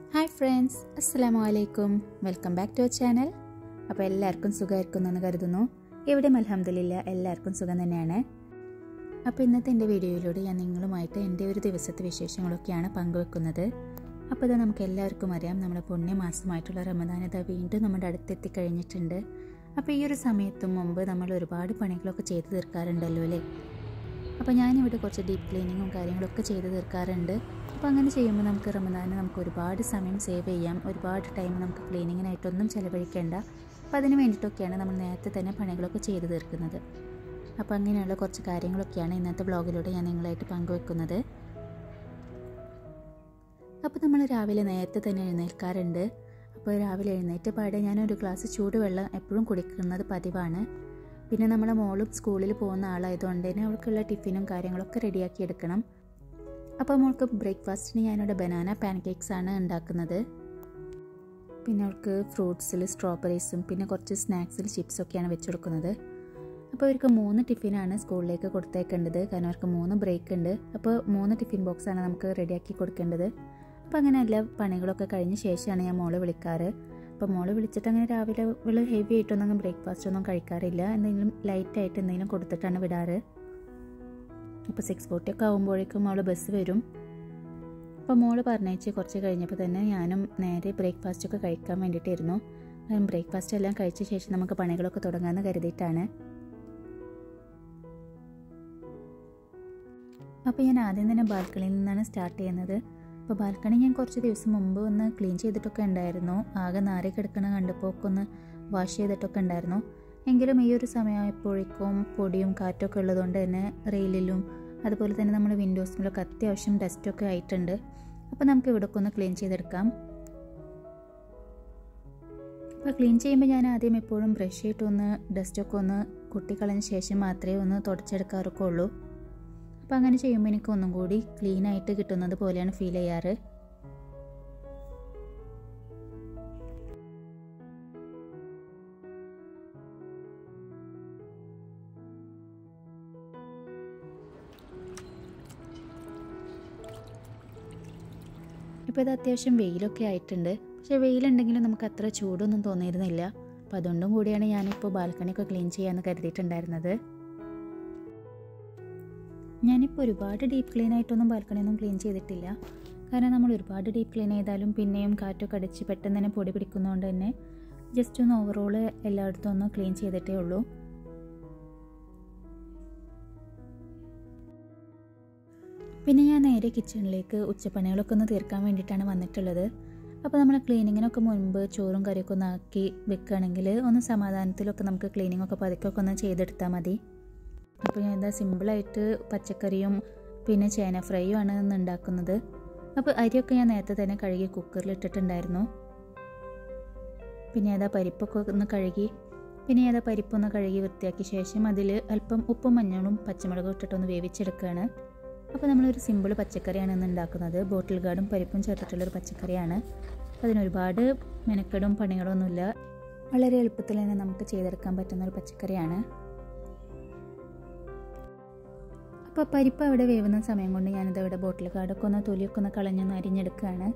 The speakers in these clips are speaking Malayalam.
ഹായ് ഫ്രണ്ട്സ് അസ്സലാമു അലൈക്കും welcome back to our channel അപ്പോൾ എല്ലാവർക്കും സുഖമായിരിക്കും എന്ന് കരുതുന്നു ഇവിടെ അൽഹംദുലില്ല എല്ലാവർക്കും സുഖം തന്നെയാണ് അപ്പോൾ ഇന്നത്തെ എൻ്റെ വീഡിയോയിലൂടെ ഞാൻ നിങ്ങളുമായിട്ട് എൻ്റെ ഒരു ദിവസത്തെ വിശേഷങ്ങളൊക്കെയാണ് പങ്കുവെക്കുന്നത് അപ്പോൾ ഇത് നമുക്ക് എല്ലാവർക്കും അറിയാം നമ്മുടെ പുണ്യമാസമായിട്ടുള്ള റമദാൻ ഇതാ വീണ്ടും നമ്മുടെ അടുത്തെത്തി കഴിഞ്ഞിട്ടുണ്ട് അപ്പോൾ ഈ ഒരു സമയത്തും മുമ്പ് നമ്മൾ ഒരുപാട് പണികളൊക്കെ ചെയ്തു തീർക്കാറുണ്ടല്ലോ അല്ലേ അപ്പോൾ ഞാനിവിടെ കുറച്ച് ഡീപ്പ് ക്ലീനിങ്ങും കാര്യങ്ങളൊക്കെ ചെയ്ത് തീർക്കാറുണ്ട് അപ്പോൾ അങ്ങനെ ചെയ്യുമ്പോൾ നമുക്ക് റമദാന് നമുക്ക് ഒരുപാട് സമയം സേവ് ചെയ്യാം ഒരുപാട് ടൈം നമുക്ക് ക്ലീനിങ്ങിനായിട്ടൊന്നും ചിലവഴിക്കേണ്ട അപ്പോൾ അതിന് വേണ്ടിയിട്ടൊക്കെയാണ് നമ്മൾ നേരത്തെ തന്നെ പണികളൊക്കെ ചെയ്ത് തീർക്കുന്നത് അപ്പോൾ അങ്ങനെയുള്ള കുറച്ച് കാര്യങ്ങളൊക്കെയാണ് ഇന്നത്തെ ബ്ലോഗിലൂടെ ഞാൻ നിങ്ങളായിട്ട് പങ്കുവെക്കുന്നത് അപ്പോൾ നമ്മൾ രാവിലെ നേരത്തെ തന്നെ എഴുന്നേൽക്കാറുണ്ട് അപ്പോൾ രാവിലെ എഴുന്നേറ്റ് പാടെ ഞാനൊരു ഗ്ലാസ് ചൂടുവെള്ളം എപ്പോഴും കുടിക്കുന്നത് പതിവാണ് പിന്നെ നമ്മളെ മോളും സ്കൂളിൽ പോകുന്ന ആളായതുകൊണ്ട് തന്നെ അവൾക്കുള്ള ടിഫിനും കാര്യങ്ങളൊക്കെ റെഡിയാക്കി എടുക്കണം അപ്പോൾ മോൾക്ക് ബ്രേക്ക്ഫാസ്റ്റിന് ഞാനിവിടെ ബനാന പാൻകേക്സ് ആണ് ഉണ്ടാക്കുന്നത് പിന്നെ അവൾക്ക് ഫ്രൂട്ട്സിൽ സ്ട്രോബെറീസും പിന്നെ കുറച്ച് സ്നാക്സിൽ ചിപ്സൊക്കെയാണ് വെച്ച് കൊടുക്കുന്നത് അപ്പോൾ അവർക്ക് മൂന്ന് ടിഫിനാണ് സ്കൂളിലേക്ക് കൊടുത്തേക്കേണ്ടത് കാരണം അവർക്ക് മൂന്ന് ബ്രേക്ക് ഉണ്ട് അപ്പോൾ മൂന്ന് ടിഫിൻ ബോക്സാണ് നമുക്ക് റെഡിയാക്കി കൊടുക്കേണ്ടത് അപ്പോൾ അങ്ങനെ എല്ലാ പണികളൊക്കെ കഴിഞ്ഞ ശേഷമാണ് ഞാൻ മോളെ വിളിക്കാറ് അപ്പോൾ മോള് വിളിച്ചിട്ട് അങ്ങനെ രാവിലെ ഇവള് ഹെവി ആയിട്ടൊന്നും ബ്രേക്ക്ഫാസ്റ്റ് ഒന്നും കഴിക്കാറില്ല എന്തെങ്കിലും ലൈറ്റായിട്ട് എന്തെങ്കിലും കൊടുത്തിട്ടാണ് വിടാറ് അപ്പോൾ സിക്സ് ഫോർട്ടി ഒക്കെ ആകുമ്പോഴേക്കും മോള് ബസ് വരും അപ്പോൾ മോള് പറഞ്ഞേച്ച് കുറച്ച് കഴിഞ്ഞപ്പോൾ തന്നെ ഞാനും നേരെ ബ്രേക്ക്ഫാസ്റ്റ് ഒക്കെ കഴിക്കാൻ വേണ്ടിയിട്ടായിരുന്നു കാരണം ബ്രേക്ക്ഫാസ്റ്റ് എല്ലാം കഴിച്ച ശേഷം നമുക്ക് പണികളൊക്കെ തുടങ്ങാമെന്ന് കരുതിയിട്ടാണ് അപ്പോൾ ഞാൻ ആദ്യം തന്നെ ബാൽക്കണിയിൽ നിന്നാണ് സ്റ്റാർട്ട് ചെയ്യുന്നത് അപ്പോൾ ബാൽക്കണി ഞാൻ കുറച്ച് ദിവസം മുമ്പ് ഒന്ന് ക്ലീൻ ചെയ്തിട്ടൊക്കെ ഉണ്ടായിരുന്നു ആകെ നാറി കിടക്കണ കണ്ടപ്പോൾ ഒക്കെ ഒന്ന് വാഷ് ചെയ്തിട്ടൊക്കെ ഉണ്ടായിരുന്നു എങ്കിലും ഈ ഒരു സമയമായപ്പോഴേക്കും പൊടിയും കാറ്റൊക്കെ ഉള്ളതുകൊണ്ട് തന്നെ റെയിലിലും അതുപോലെ തന്നെ നമ്മുടെ വിൻഡോസിലൊക്കെ അത്യാവശ്യം ഡസ്റ്റൊക്കെ ആയിട്ടുണ്ട് അപ്പോൾ നമുക്ക് ഇവിടെയൊക്കെ ഒന്ന് ക്ലീൻ ചെയ്തെടുക്കാം അപ്പോൾ ക്ലീൻ ചെയ്യുമ്പോൾ ഞാൻ ആദ്യം എപ്പോഴും ബ്രഷ് ചെയ്തിട്ടൊന്ന് ഡസ്റ്റൊക്കെ ഒന്ന് കുട്ടിക്കളഞ്ഞ ശേഷം മാത്രമേ ഒന്ന് തുടച്ചെടുക്കാറൊക്കെ ഉള്ളൂ അപ്പോൾ അങ്ങനെ ചെയ്യുമ്പോൾ എനിക്ക് ഒന്നും കൂടി ക്ലീൻ ആയിട്ട് കിട്ടുന്നത് പോലെയാണ് ഫീൽ ചെയ്യാറ് ഇപ്പോൾ ഇത് അത്യാവശ്യം വെയിലൊക്കെ ആയിട്ടുണ്ട് പക്ഷേ വെയിലുണ്ടെങ്കിലും നമുക്ക് അത്ര ചൂടൊന്നും തോന്നിയിരുന്നില്ല അപ്പോൾ അതുകൊണ്ടും കൂടിയാണ് ഞാനിപ്പോൾ ബാൽക്കണിയൊക്കെ ക്ലീൻ ചെയ്യാമെന്ന് കരുതിയിട്ടുണ്ടായിരുന്നത് ഞാനിപ്പോൾ ഒരുപാട് ഡീപ്പ് ക്ലീൻ ആയിട്ടൊന്നും ബാൽക്കണിയൊന്നും ക്ലീൻ ചെയ്തിട്ടില്ല കാരണം നമ്മൾ ഒരുപാട് ഡീപ്പ് ക്ലീൻ ചെയ്താലും പിന്നെയും കാറ്റൊക്കെ അടിച്ച് പെട്ടെന്ന് തന്നെ പൊടി പിടിക്കുന്നതുകൊണ്ട് തന്നെ ജസ്റ്റ് ഒന്ന് ഓവറോൾ എല്ലായിടത്തും ഒന്ന് ക്ലീൻ ചെയ്തിട്ടേ ഉള്ളൂ പിന്നെ ഞാൻ നേരെ കിച്ചണിലേക്ക് ഉച്ചപ്പണികളൊക്കെ ഒന്ന് തീർക്കാൻ വേണ്ടിയിട്ടാണ് വന്നിട്ടുള്ളത് അപ്പോൾ നമ്മൾ ക്ലീനിങ്ങിനൊക്കെ മുൻപ് ചോറും കറിയൊക്കെ ഒന്ന് ആക്കി വെക്കുകയാണെങ്കിൽ ഒന്ന് സമാധാനത്തിലൊക്കെ നമുക്ക് ക്ലീനിങ്ങൊക്കെ പതുക്കൊക്കെ ഒന്ന് ചെയ്തെടുത്താൽ മതി അപ്പോൾ ഞാൻ എന്താ സിമ്പിളായിട്ട് പച്ചക്കറിയും പിന്നെ ചേന ഫ്രൈയും ആണ് ഇന്ന് ഉണ്ടാക്കുന്നത് അപ്പോൾ അരിയൊക്കെ ഞാൻ നേരത്തെ തന്നെ കഴുകി കുക്കറിൽ ഇട്ടിട്ടുണ്ടായിരുന്നു പിന്നെ ഏതാ പരിപ്പൊക്കെ ഒന്ന് കഴുകി പിന്നെ ഏതാ പരിപ്പൊന്ന് കഴുകി വൃത്തിയാക്കിയ ശേഷം അതിൽ അല്പം ഉപ്പും മഞ്ഞളും പച്ചമുളകും ഇട്ടിട്ടൊന്ന് വേവിച്ചെടുക്കുകയാണ് അപ്പോൾ നമ്മളൊരു സിമ്പിൾ പച്ചക്കറിയാണ് ഇന്ന് ഉണ്ടാക്കുന്നത് ബോട്ടിൽ ഗാർഡും പരിപ്പും ചേർത്തിട്ടുള്ളൊരു പച്ചക്കറിയാണ് അതിനൊരുപാട് മെനക്കെടും പണികളൊന്നുമില്ല വളരെ എളുപ്പത്തിൽ തന്നെ നമുക്ക് ചെയ്തെടുക്കാൻ പറ്റുന്ന ഒരു പച്ചക്കറിയാണ് അപ്പോൾ പരിപ്പ് അവിടെ വേവുന്ന സമയം കൊണ്ട് ഞാനിത് ഇവിടെ ബോട്ടിൽ കാടൊക്കെ ഒന്ന് തൊലിയൊക്കെ ഒന്ന് കളഞ്ഞൊന്ന് അരിഞ്ഞെടുക്കുകയാണ്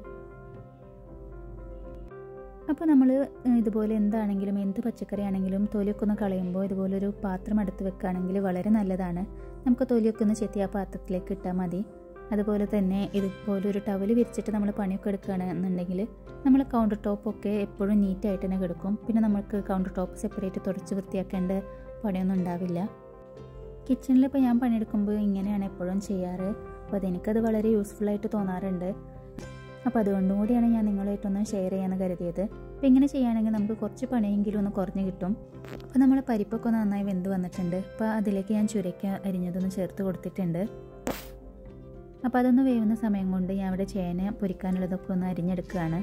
അപ്പോൾ നമ്മൾ ഇതുപോലെ എന്താണെങ്കിലും എന്ത് പച്ചക്കറി ആണെങ്കിലും തൊലിയൊക്കെ ഒന്ന് കളയുമ്പോൾ ഇതുപോലൊരു പാത്രം എടുത്ത് വെക്കുകയാണെങ്കിൽ വളരെ നല്ലതാണ് നമുക്ക് തൊലിയൊക്കെ ഒന്ന് ചെത്തി ആ പാത്രത്തിലേക്ക് ഇട്ടാൽ മതി അതുപോലെ തന്നെ ഇതുപോലൊരു ടവൽ വിരിച്ചിട്ട് നമ്മൾ പണിയൊക്കെ എടുക്കുകയാണെന്നുണ്ടെങ്കിൽ നമ്മൾ കൗണ്ടർ ടോപ്പൊക്കെ എപ്പോഴും നീറ്റായിട്ട് തന്നെ കിടക്കും പിന്നെ നമുക്ക് കൗണ്ടർ ടോപ്പ് സെപ്പറേറ്റ് തുടച്ച് വൃത്തിയാക്കേണ്ട പണിയൊന്നും ഉണ്ടാവില്ല കിച്ചണിൽ ഇപ്പോൾ ഞാൻ പണിയെടുക്കുമ്പോൾ ഇങ്ങനെയാണ് എപ്പോഴും ചെയ്യാറ് അപ്പോൾ അതെനിക്കത് വളരെ യൂസ്ഫുള്ളായിട്ട് തോന്നാറുണ്ട് അപ്പോൾ അതുകൊണ്ടും കൂടിയാണ് ഞാൻ നിങ്ങളായിട്ടൊന്ന് ഷെയർ ചെയ്യാമെന്ന് കരുതിയത് അപ്പോൾ ഇങ്ങനെ ചെയ്യുകയാണെങ്കിൽ നമുക്ക് കുറച്ച് പണിയെങ്കിലും ഒന്ന് കുറഞ്ഞ് കിട്ടും അപ്പോൾ നമ്മൾ പരിപ്പൊക്കെ നന്നായി വെന്ത് വന്നിട്ടുണ്ട് അപ്പോൾ അതിലേക്ക് ഞാൻ ചുരയ്ക്ക അരിഞ്ഞതൊന്ന് ചേർത്ത് കൊടുത്തിട്ടുണ്ട് അപ്പോൾ അതൊന്ന് വേവുന്ന സമയം കൊണ്ട് ഞാൻ ഇവിടെ ചേന പൊരിക്കാനുള്ളതൊക്കെ ഒന്ന് അരിഞ്ഞെടുക്കുകയാണ്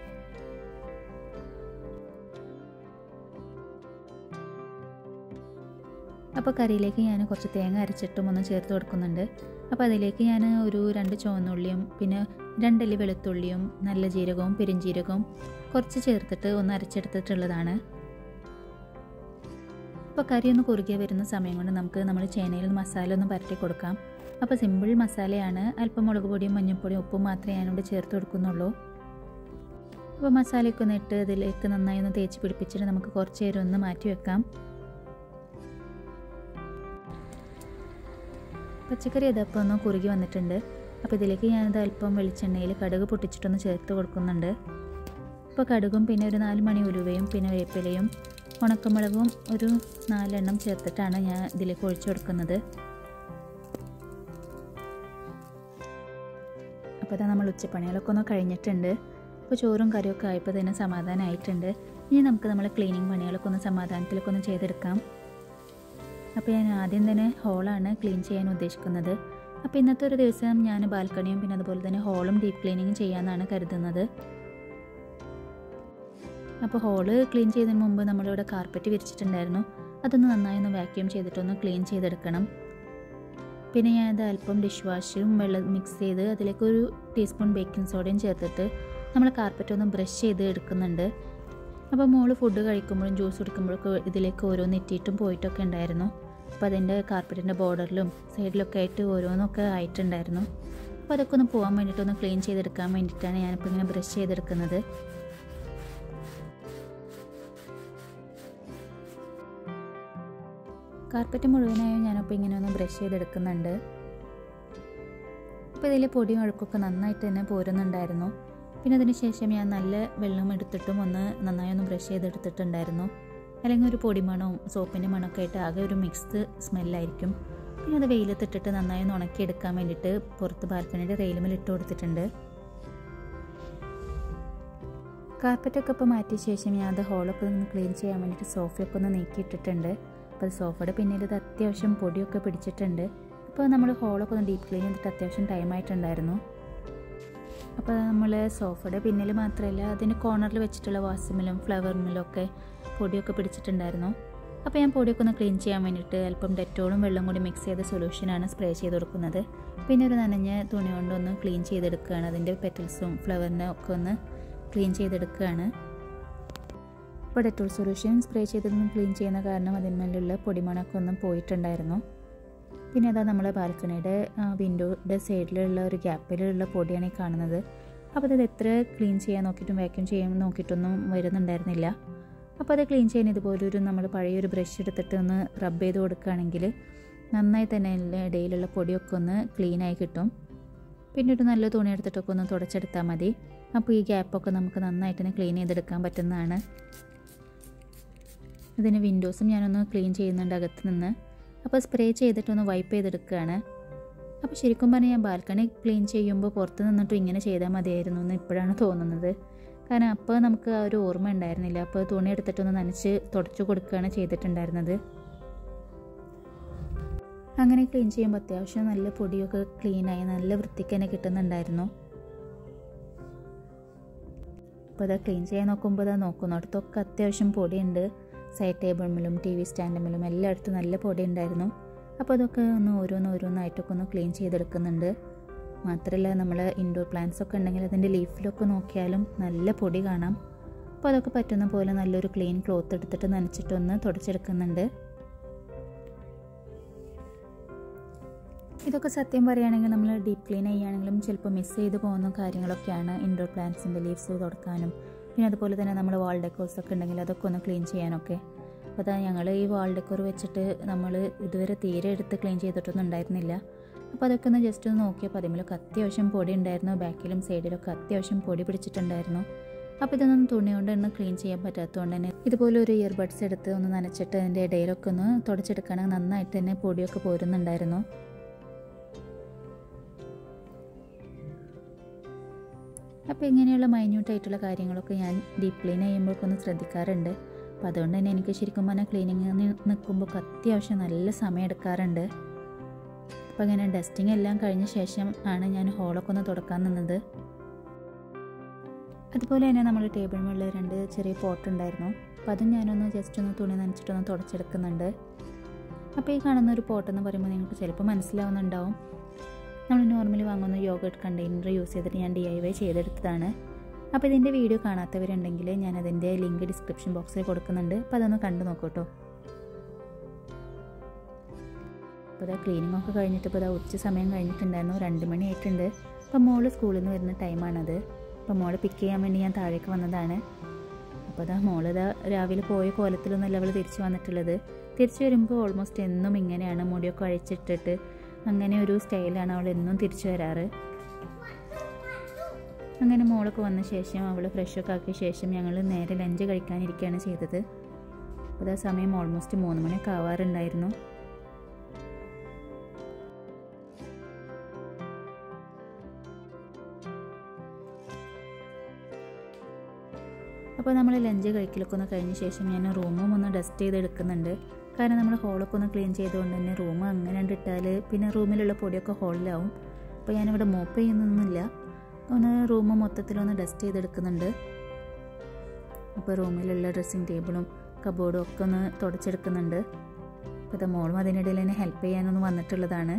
അപ്പോൾ കറിയിലേക്ക് ഞാൻ കുറച്ച് തേങ്ങ അരച്ചിട്ടും ഒന്ന് ചേർത്ത് കൊടുക്കുന്നുണ്ട് അപ്പോൾ അതിലേക്ക് ഞാൻ ഒരു രണ്ട് ചുവന്നുള്ളിയും പിന്നെ രണ്ടല്ലി വെളുത്തുള്ളിയും നല്ല ജീരകവും പെരിഞ്ജീരകവും കുറച്ച് ചേർത്തിട്ട് ഒന്ന് അരച്ചെടുത്തിട്ടുള്ളതാണ് അപ്പോൾ കറി ഒന്ന് കുറുകിയ വരുന്ന സമയം കൊണ്ട് നമുക്ക് നമ്മൾ ചേനയിൽ മസാല ഒന്ന് പരട്ടി കൊടുക്കാം അപ്പോൾ സിമ്പിൾ മസാലയാണ് അല്പം മുളക് പൊടിയും മഞ്ഞൾപ്പൊടിയും ഉപ്പും മാത്രമേ ഞാനിവിടെ ചേർത്ത് കൊടുക്കുന്നുള്ളൂ അപ്പോൾ മസാലയൊക്കെ ഒന്ന് ഇട്ട് ഇതിലേക്ക് നന്നായി ഒന്ന് തേച്ച് പിടിപ്പിച്ചിട്ട് നമുക്ക് കുറച്ച് നേരം ഒന്ന് മാറ്റി വെക്കാം പച്ചക്കറി ഇതപ്പോൾ ഒന്ന് കുറുകി വന്നിട്ടുണ്ട് അപ്പോൾ ഇതിലേക്ക് ഞാനിത് അല്പം വെളിച്ചെണ്ണയിൽ കടുക് പൊട്ടിച്ചിട്ടൊന്ന് ചേർത്ത് കൊടുക്കുന്നുണ്ട് അപ്പോൾ കടുകും പിന്നെ ഒരു നാല് മണി ഉലുവയും പിന്നെ വേപ്പിലയും ഉണക്കമുളകും ഒരു നാലെണ്ണം ചേർത്തിട്ടാണ് ഞാൻ ഇതിലേക്ക് ഒഴിച്ചു കൊടുക്കുന്നത് അപ്പോൾ അതാ നമ്മൾ ഉച്ചപ്പണികളൊക്കെ ഒന്ന് കഴിഞ്ഞിട്ടുണ്ട് അപ്പോൾ ചോറും കറിയൊക്കെ ആയപ്പോൾ തന്നെ സമാധാനമായിട്ടുണ്ട് ഇനി നമുക്ക് നമ്മൾ ക്ലീനിങ് പണികളൊക്കെ ഒന്ന് സമാധാനത്തിലൊക്കെ ഒന്ന് ചെയ്തെടുക്കാം അപ്പോൾ ഞാൻ ആദ്യം തന്നെ ഹോളാണ് ക്ലീൻ ചെയ്യാൻ ഉദ്ദേശിക്കുന്നത് അപ്പോൾ ഇന്നത്തെ ഒരു ദിവസം ഞാൻ ബാൽക്കണിയും പിന്നെ അതുപോലെ തന്നെ ഹോളും ഡീപ്പ് ക്ലീനിങ്ങും ചെയ്യാമെന്നാണ് കരുതുന്നത് അപ്പോൾ ഹോള് ക്ലീൻ ചെയ്യുന്നതിന് മുമ്പ് നമ്മളിവിടെ കാർപ്പറ്റ് വിരിച്ചിട്ടുണ്ടായിരുന്നു അതൊന്ന് നന്നായി ഒന്ന് വാക്യൂം ചെയ്തിട്ടൊന്ന് ക്ലീൻ ചെയ്തെടുക്കണം പിന്നെ ഞാനത് അല്പം ഡിഷ് വാഷും വെള്ളം മിക്സ് ചെയ്ത് അതിലേക്ക് ഒരു ടീസ്പൂൺ ബേക്കിംഗ് സോഡയും ചേർത്തിട്ട് നമ്മൾ കാർപ്പറ്റ് ഒന്ന് ബ്രഷ് ചെയ്ത് എടുക്കുന്നുണ്ട് അപ്പോൾ മോള് ഫുഡ് കഴിക്കുമ്പോഴും ജ്യൂസ് കുടിക്കുമ്പോഴൊക്കെ ഇതിലേക്ക് ഓരോന്ന് ഇറ്റിയിട്ടും പോയിട്ടൊക്കെ ഉണ്ടായിരുന്നു അപ്പോൾ അതിൻ്റെ കാർപ്പറ്റിൻ്റെ ബോർഡറിലും സൈഡിലൊക്കെ ആയിട്ട് ഓരോന്നൊക്കെ ആയിട്ടുണ്ടായിരുന്നു അപ്പോൾ അതൊക്കെ ഒന്ന് പോകാൻ വേണ്ടിയിട്ട് ഒന്ന് ക്ലീൻ ചെയ്തെടുക്കാൻ വേണ്ടിയിട്ടാണ് ഞാനിപ്പോൾ ഇങ്ങനെ ബ്രഷ് ചെയ്തെടുക്കുന്നത് കാർപ്പറ്റ് മുഴുവനായും ഞാനപ്പോൾ ഇങ്ങനെ ഒന്ന് ബ്രഷ് ചെയ്തെടുക്കുന്നുണ്ട് അപ്പോൾ ഇതിൽ പൊടിയും അഴുക്കൊക്കെ നന്നായിട്ട് തന്നെ പോരുന്നുണ്ടായിരുന്നു പിന്നെ അതിന് ശേഷം ഞാൻ നല്ല വെള്ളം എടുത്തിട്ടും ഒന്ന് നന്നായി ഒന്ന് ബ്രഷ് ചെയ്തെടുത്തിട്ടുണ്ടായിരുന്നു അല്ലെങ്കിൽ ഒരു പൊടി മണവും സോപ്പിൻ്റെ മണമൊക്കെ ആയിട്ട് ആകെ ഒരു മിക്സ്ഡ് സ്മെല്ലായിരിക്കും പിന്നെ അത് വെയിലത്തിട്ടിട്ട് നന്നായി ഒന്ന് ഉണക്കിയെടുക്കാൻ വേണ്ടിയിട്ട് പുറത്ത് ബാൽക്കണിയുടെ റെയിലുമിൽ ഇട്ട് കൊടുത്തിട്ടുണ്ട് കാർപ്പറ്റൊക്കെ ഇപ്പോൾ മാറ്റിയ ശേഷം ഞാൻ അത് ഹോളൊക്കെ ഒന്ന് ക്ലീൻ ചെയ്യാൻ വേണ്ടിയിട്ട് സോഫയൊക്കെ ഒന്ന് നീക്കിയിട്ടിട്ടുണ്ട് അപ്പോൾ സോഫയുടെ പിന്നിൽ ഇത് അത്യാവശ്യം പൊടിയൊക്കെ പിടിച്ചിട്ടുണ്ട് അപ്പോൾ നമ്മൾ ഹോളൊക്കെ ഒന്ന് ഡീപ്പ് ക്ലീൻ ചെയ്തിട്ട് അത്യാവശ്യം ടൈം ആയിട്ടുണ്ടായിരുന്നു അപ്പോൾ നമ്മൾ സോഫയുടെ പിന്നിൽ മാത്രമല്ല അതിൻ്റെ കോർണറിൽ വെച്ചിട്ടുള്ള വാസുമിലും ഫ്ലവറിമിലും ഒക്കെ പൊടിയൊക്കെ പിടിച്ചിട്ടുണ്ടായിരുന്നു അപ്പോൾ ഞാൻ പൊടിയൊക്കെ ഒന്ന് ക്ലീൻ ചെയ്യാൻ വേണ്ടിയിട്ട് അല്പം ഡെറ്റോളും വെള്ളം കൂടി മിക്സ് ചെയ്ത സൊല്യൂഷനാണ് സ്പ്രേ ചെയ്ത് കൊടുക്കുന്നത് പിന്നെ ഒരു നനഞ്ഞ തുണി കൊണ്ടൊന്ന് ക്ലീൻ ചെയ്തെടുക്കുകയാണ് അതിൻ്റെ പെറ്റൽസും ഫ്ലവറിനെ ഒക്കെ ഒന്ന് ക്ലീൻ ചെയ്തെടുക്കുകയാണ് ഇപ്പോൾ ഡെറ്റോൾ സൊല്യൂഷൻ സ്പ്രേ ചെയ്തൊന്നും ക്ലീൻ ചെയ്യുന്ന കാരണം അതിന്മേലുള്ള പൊടിമണമൊക്കെ ഒന്നും പോയിട്ടുണ്ടായിരുന്നു പിന്നെ അതാ നമ്മളെ ബാൽക്കണിയുടെ വിൻഡോയുടെ സൈഡിലുള്ള ഒരു ഗ്യാപ്പിലുള്ള പൊടിയാണ് ഈ കാണുന്നത് അപ്പോൾ അത് എത്ര ക്ലീൻ ചെയ്യാൻ നോക്കിയിട്ടും വാക്യൂം ചെയ്യാൻ നോക്കിയിട്ടൊന്നും വരുന്നുണ്ടായിരുന്നില്ല അപ്പോൾ അത് ക്ലീൻ ചെയ്യാൻ ഇതുപോലൊരു നമ്മൾ പഴയൊരു ബ്രഷ് എടുത്തിട്ട് ഒന്ന് റബ്ബ് ചെയ്ത് കൊടുക്കുകയാണെങ്കിൽ നന്നായി തന്നെ ഇടയിലുള്ള പൊടിയൊക്കെ ഒന്ന് ക്ലീനായി കിട്ടും പിന്നെ ഒരു നല്ല തുണി എടുത്തിട്ടൊക്കെ ഒന്ന് തുടച്ചെടുത്താൽ മതി അപ്പോൾ ഈ ഗ്യാപ്പൊക്കെ നമുക്ക് നന്നായിട്ട് തന്നെ ക്ലീൻ ചെയ്തെടുക്കാൻ പറ്റുന്നതാണ് ഇതിന് വിൻഡോസും ഞാനൊന്ന് ക്ലീൻ ചെയ്യുന്നുണ്ട് അകത്ത് നിന്ന് അപ്പോൾ സ്പ്രേ ചെയ്തിട്ടൊന്ന് വൈപ്പ് ചെയ്തെടുക്കുകയാണ് അപ്പോൾ ശരിക്കും പറഞ്ഞാൽ ഞാൻ ബാൽക്കണി ക്ലീൻ ചെയ്യുമ്പോൾ പുറത്ത് നിന്നിട്ടും ഇങ്ങനെ ചെയ്താൽ മതിയായിരുന്നു എന്ന് ഇപ്പോഴാണ് തോന്നുന്നത് കാരണം അപ്പോൾ നമുക്ക് ആ ഒരു ഓർമ്മ ഉണ്ടായിരുന്നില്ല അപ്പോൾ തുണി എടുത്തിട്ടൊന്ന് നനച്ച് തുടച്ചു കൊടുക്കുകയാണ് ചെയ്തിട്ടുണ്ടായിരുന്നത് അങ്ങനെ ക്ലീൻ ചെയ്യുമ്പോൾ അത്യാവശ്യം നല്ല പൊടിയൊക്കെ ക്ലീനായി നല്ല വൃത്തിക്ക് തന്നെ കിട്ടുന്നുണ്ടായിരുന്നു അപ്പോൾ അത് ക്ലീൻ ചെയ്യാൻ നോക്കുമ്പോൾ അത് നോക്കുന്നിടത്തൊക്കെ അത്യാവശ്യം പൊടിയുണ്ട് സൈഡ് ടേബിളിലും ടി വി സ്റ്റാൻഡിലും എല്ലായിടത്തും നല്ല പൊടി ഉണ്ടായിരുന്നു അപ്പോൾ അതൊക്കെ ഒന്ന് ഓരോന്ന് ഓരോന്നായിട്ടൊക്കെ ഒന്ന് ക്ലീൻ ചെയ്തെടുക്കുന്നുണ്ട് മാത്രമല്ല നമ്മൾ ഇൻഡോർ പ്ലാന്റ്സ് ഒക്കെ ഉണ്ടെങ്കിൽ അതിൻ്റെ ലീഫിലൊക്കെ നോക്കിയാലും നല്ല പൊടി കാണാം അപ്പോൾ അതൊക്കെ പറ്റുന്ന പോലെ നല്ലൊരു ക്ലീൻ ക്ലോത്ത് എടുത്തിട്ട് നനച്ചിട്ടൊന്ന് തുടച്ചെടുക്കുന്നുണ്ട് ഇതൊക്കെ സത്യം പറയുകയാണെങ്കിൽ നമ്മൾ ഡീപ്പ് ക്ലീൻ ചെയ്യുകയാണെങ്കിലും ചിലപ്പോൾ മിസ് ചെയ്ത് പോകുന്ന കാര്യങ്ങളൊക്കെയാണ് ഇൻഡോർ പ്ലാന്റ്സിൻ്റെ ലീവ്സ് തുടക്കാനും പിന്നെ അതുപോലെ തന്നെ നമ്മൾ വാൾ ഡെക്കോർസ് ഒക്കെ ഉണ്ടെങ്കിൽ അതൊക്കെ ഒന്ന് ക്ലീൻ ചെയ്യാനൊക്കെ അപ്പോൾ അതാ ഞങ്ങൾ ഈ വാൾ ഡെക്കോർ വെച്ചിട്ട് നമ്മൾ ഇതുവരെ തീരെ എടുത്ത് ക്ലീൻ ചെയ്തിട്ടൊന്നും ഉണ്ടായിരുന്നില്ല അപ്പോൾ അതൊക്കെ ഒന്ന് ജസ്റ്റ് ഒന്ന് നോക്കിയപ്പോൾ അതിമേലൊക്കെ അത്യാവശ്യം പൊടി ഉണ്ടായിരുന്നു ബാക്കിലും സൈഡിലൊക്കെ അത്യാവശ്യം പൊടി പിടിച്ചിട്ടുണ്ടായിരുന്നു അപ്പോൾ ഇതൊന്നും തുണി കൊണ്ട് ഒന്ന് ക്ലീൻ ചെയ്യാൻ പറ്റാത്തതുകൊണ്ട് തന്നെ ഇതുപോലെ ഒരു ഇയർബഡ്സ് എടുത്ത് ഒന്ന് നനച്ചിട്ട് അതിൻ്റെ ഇടയിലൊക്കെ ഒന്ന് തുടച്ചെടുക്കുകയാണെങ്കിൽ നന്നായിട്ട് തന്നെ പൊടിയൊക്കെ പോരുന്നുണ്ടായിരുന്നു അപ്പോൾ ഇങ്ങനെയുള്ള മൈന്യൂട്ടായിട്ടുള്ള കാര്യങ്ങളൊക്കെ ഞാൻ ഡീപ്പ് ക്ലീൻ ചെയ്യുമ്പോഴൊക്കെ ഒന്ന് ശ്രദ്ധിക്കാറുണ്ട് അപ്പോൾ അതുകൊണ്ട് തന്നെ എനിക്ക് ശരിക്കും പറഞ്ഞാൽ ക്ലീനിങ് നിൽക്കുമ്പോൾ അത്യാവശ്യം നല്ല സമയം എടുക്കാറുണ്ട് അപ്പോൾ അങ്ങനെ ഡസ്റ്റിംഗ് എല്ലാം കഴിഞ്ഞ ശേഷം ആണ് ഞാൻ ഹോളൊക്കെ ഒന്ന് തുടക്കാൻ നിന്നത് അതുപോലെ തന്നെ നമ്മൾ ടേബിൾ മുകളിൽ രണ്ട് ചെറിയ പോട്ട് ഉണ്ടായിരുന്നു അപ്പോൾ അതും ഞാനൊന്ന് ജസ്റ്റ് ഒന്ന് തുണി നനച്ചിട്ടൊന്ന് തുടച്ചെടുക്കുന്നുണ്ട് അപ്പോൾ ഈ കാണുന്ന ഒരു പോട്ടെന്ന് പറയുമ്പോൾ നിങ്ങൾക്ക് ചിലപ്പോൾ മനസ്സിലാവുന്നുണ്ടാവും നമ്മൾ നോർമലി വാങ്ങുന്ന യോഗട്ട് കണ്ടെയ്നർ യൂസ് ചെയ്തിട്ട് ഞാൻ ഡി ഐ വൈ ചെയ്തെടുത്തതാണ് അപ്പോൾ ഇതിൻ്റെ വീഡിയോ കാണാത്തവരുണ്ടെങ്കിൽ ഞാൻ അതിൻ്റെ ലിങ്ക് ഡിസ്ക്രിപ്ഷൻ ബോക്സിൽ കൊടുക്കുന്നുണ്ട് അപ്പോൾ അതൊന്ന് കണ്ടു നോക്കൂ കേട്ടോ അപ്പോൾ ഇതാ ക്ലീനിങ് ഒക്കെ കഴിഞ്ഞിട്ട് ഇപ്പോൾ ഇതാ ഉച്ച സമയം കഴിഞ്ഞിട്ടുണ്ടായിരുന്നു രണ്ട് മണി ആയിട്ടുണ്ട് അപ്പോൾ മോള് സ്കൂളിൽ നിന്ന് വരുന്ന ടൈമാണത് അപ്പോൾ മോളെ പിക്ക് ചെയ്യാൻ വേണ്ടി ഞാൻ താഴേക്ക് വന്നതാണ് അപ്പോൾ അതാ മോളിതാ രാവിലെ പോയ കോലത്തിലൊന്നല്ല അവൾ തിരിച്ചു വന്നിട്ടുള്ളത് തിരിച്ചു വരുമ്പോൾ ഓൾമോസ്റ്റ് എന്നും ഇങ്ങനെയാണ് മുടിയൊക്കെ അഴിച്ചിട്ടിട്ട് അങ്ങനെ ഒരു സ്റ്റൈലാണ് അവൾ എന്നും തിരിച്ചു വരാറ് അങ്ങനെ മോളൊക്കെ വന്ന ശേഷം അവൾ ഫ്രഷൊക്കെ ആക്കിയ ശേഷം ഞങ്ങൾ നേരെ ലഞ്ച് കഴിക്കാനിരിക്കുകയാണ് ചെയ്തത് അപ്പോൾ ആ സമയം ഓൾമോസ്റ്റ് മൂന്ന് മണിയൊക്കെ ആവാറുണ്ടായിരുന്നു അപ്പോൾ നമ്മൾ ലഞ്ച് കഴിക്കലൊക്കെ ഒന്ന് കഴിഞ്ഞ ശേഷം ഞാൻ റൂമും ഒന്ന് ഡസ്റ്റ് ചെയ്ത് എടുക്കുന്നുണ്ട് കാരണം നമ്മൾ ഹോളൊക്കെ ഒന്ന് ക്ലീൻ ചെയ്തുകൊണ്ട് തന്നെ റൂം അങ്ങനെ ഇട്ടാൽ പിന്നെ റൂമിലുള്ള പൊടിയൊക്കെ ഹോളിലാവും അപ്പോൾ ഞാനിവിടെ മോപ്പ് ചെയ്യുന്നൊന്നുമില്ല ഒന്ന് റൂം മൊത്തത്തിലൊന്ന് ഡസ്റ്റ് ചെയ്തെടുക്കുന്നുണ്ട് അപ്പോൾ റൂമിലുള്ള ഡ്രസ്സിങ് ടേബിളും കബോർഡും ഒക്കെ ഒന്ന് തുടച്ചെടുക്കുന്നുണ്ട് അപ്പോൾ ഇത് മോളും അതിനിടയിൽ എന്നെ ഹെൽപ്പ് ചെയ്യാനൊന്ന് വന്നിട്ടുള്ളതാണ്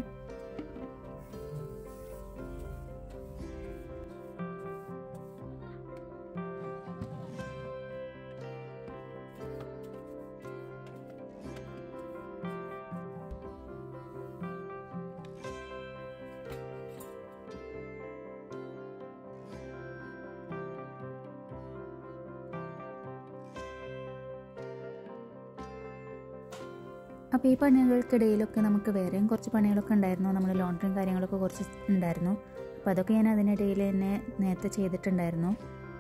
അപ്പോൾ ഈ പണികൾക്കിടയിലൊക്കെ നമുക്ക് വേറെയും കുറച്ച് പണികളൊക്കെ ഉണ്ടായിരുന്നു നമ്മൾ ലോണ്ടറിയും കാര്യങ്ങളൊക്കെ കുറച്ച് ഉണ്ടായിരുന്നു അപ്പോൾ അതൊക്കെ ഞാൻ അതിനിടയിൽ തന്നെ നേരത്തെ ചെയ്തിട്ടുണ്ടായിരുന്നു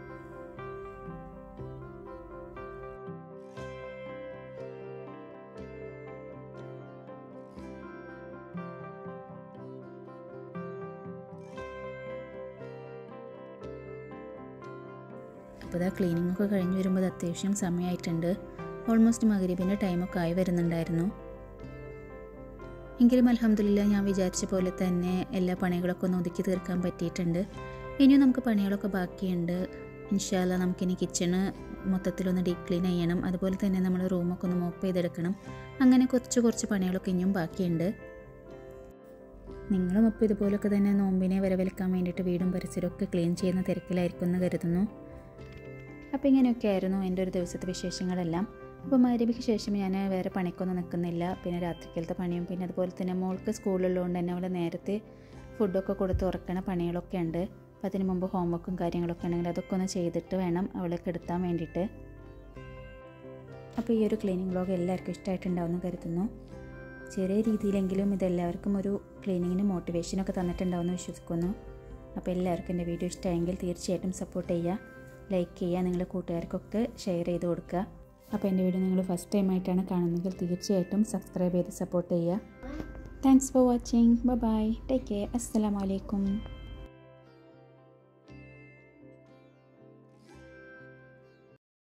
അപ്പോൾ ഇതാ ക്ലീനിങ് ഒക്കെ കഴിഞ്ഞ് വരുമ്പോൾ അത്യാവശ്യം സമയമായിട്ടുണ്ട് ഓൾമോസ്റ്റ് മകരീബിൻ്റെ ടൈമൊക്കെ ആയി വരുന്നുണ്ടായിരുന്നു എങ്കിലും അലഹമില്ല ഞാൻ വിചാരിച്ച പോലെ തന്നെ എല്ലാ പണികളൊക്കെ ഒന്ന് ഒതുക്കി തീർക്കാൻ പറ്റിയിട്ടുണ്ട് ഇനിയും നമുക്ക് പണികളൊക്കെ ബാക്കിയുണ്ട് ഇൻഷാല്ല നമുക്കിനി കിച്ചണ് മൊത്തത്തിലൊന്ന് ഡീപ് ക്ലീൻ ചെയ്യണം അതുപോലെ തന്നെ നമ്മൾ റൂമൊക്കെ ഒന്ന് മോപ്പ് ചെയ്തെടുക്കണം അങ്ങനെ കുറച്ച് കുറച്ച് പണികളൊക്കെ ഇനിയും ബാക്കിയുണ്ട് നിങ്ങളും അപ്പോൾ ഇതുപോലൊക്കെ തന്നെ നോമ്പിനെ വരവേൽക്കാൻ വേണ്ടിയിട്ട് വീടും പരിസരമൊക്കെ ക്ലീൻ ചെയ്യുന്ന തിരക്കിലായിരിക്കും എന്ന് കരുതുന്നു അപ്പോൾ ഇങ്ങനെയൊക്കെ ആയിരുന്നു എൻ്റെ ഒരു ദിവസത്തെ വിശേഷങ്ങളെല്ലാം അപ്പോൾ മരുവിക്ക് ശേഷം ഞാൻ വേറെ പണിക്കൊന്നും നിൽക്കുന്നില്ല പിന്നെ രാത്രിക്കലത്തെ പണിയും പിന്നെ അതുപോലെ തന്നെ മോൾക്ക് സ്കൂളിലുള്ളതുകൊണ്ട് തന്നെ അവളെ നേരത്തെ ഫുഡൊക്കെ കൊടുത്ത് ഉറക്കണ പണികളൊക്കെ ഉണ്ട് അപ്പോൾ അതിന് മുമ്പ് ഹോംവർക്കും കാര്യങ്ങളൊക്കെ ഉണ്ടെങ്കിൽ അതൊക്കെ ഒന്ന് ചെയ്തിട്ട് വേണം അവളെ കെടുത്താൻ വേണ്ടിയിട്ട് അപ്പോൾ ഈ ഒരു ക്ലീനിങ് ബ്ലോഗ് എല്ലാവർക്കും ഇഷ്ടമായിട്ടുണ്ടാവുമെന്ന് കരുതുന്നു ചെറിയ രീതിയിലെങ്കിലും ഇതെല്ലാവർക്കും ഒരു ക്ലീനിങ്ങിന് മോട്ടിവേഷനൊക്കെ തന്നിട്ടുണ്ടാവുമെന്ന് വിശ്വസിക്കുന്നു അപ്പോൾ എല്ലാവർക്കും എൻ്റെ വീഡിയോ ഇഷ്ടമായെങ്കിൽ തീർച്ചയായിട്ടും സപ്പോർട്ട് ചെയ്യുക ലൈക്ക് ചെയ്യുക നിങ്ങളുടെ കൂട്ടുകാർക്കൊക്കെ ഷെയർ ചെയ്ത് കൊടുക്കുക അപ്പോൾ എൻ്റെ വീഡിയോ നിങ്ങൾ ഫസ്റ്റ് ടൈം ആയിട്ടാണ് കാണുന്നതെങ്കിൽ തീർച്ചയായിട്ടും സബ്സ്ക്രൈബ് ചെയ്ത് സപ്പോർട്ട് ചെയ്യുക thanks for watching bye take care അസ്സലാമലൈക്കും